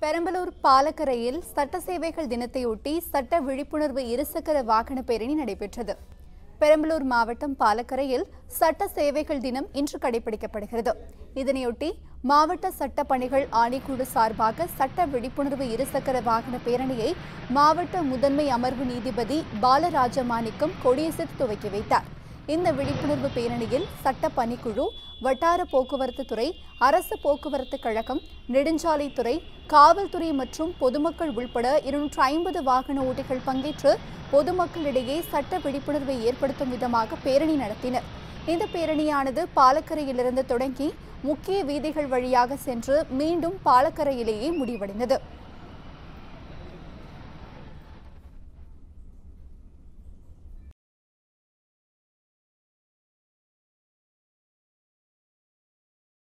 பெரம்பலூர் பாலக்கரையில் சட்ட சேவைகள் தினத்தையொட்டி சட்ட விழிப்புணர்வு இருசக்கர வாகன பேரணி நடைபெற்றது பெரம்பலூர் மாவட்டம் பாலக்கரையில் சட்ட சேவைகள் தினம் இன்று கடைபிடிக்கப்படுகிறது இதனையொட்டி மாவட்ட சட்ட பணிகள் ஆணைக்குழு சார்பாக சட்ட விழிப்புணர்வு இருசக்கர வாகன பேரணியை மாவட்ட முதன்மை அமர்வு நீதிபதி பாலராஜமாணிக்கம் கொடியசைத்து துவக்கி வைத்தார் இந்த விழிப்புணர்வு பேரணியில் சட்ட பணிக்குழு வட்டார போக்குவரத்து துறை அரசு போக்குவரத்து கழகம் நெடுஞ்சாலைத்துறை காவல்துறை மற்றும் பொதுமக்கள் உள்பட இருநூற்று ஐம்பது வாகன ஓட்டிகள் பங்கேற்று பொதுமக்களிடையே சட்ட விழிப்புணர்வை ஏற்படுத்தும் விதமாக பேரணி நடத்தினர் இந்த பேரணியானது பாலக்கரையிலிருந்து தொடங்கி முக்கிய வீதிகள் வழியாக சென்று மீண்டும் பாலக்கரையிலேயே முடிவடைந்தது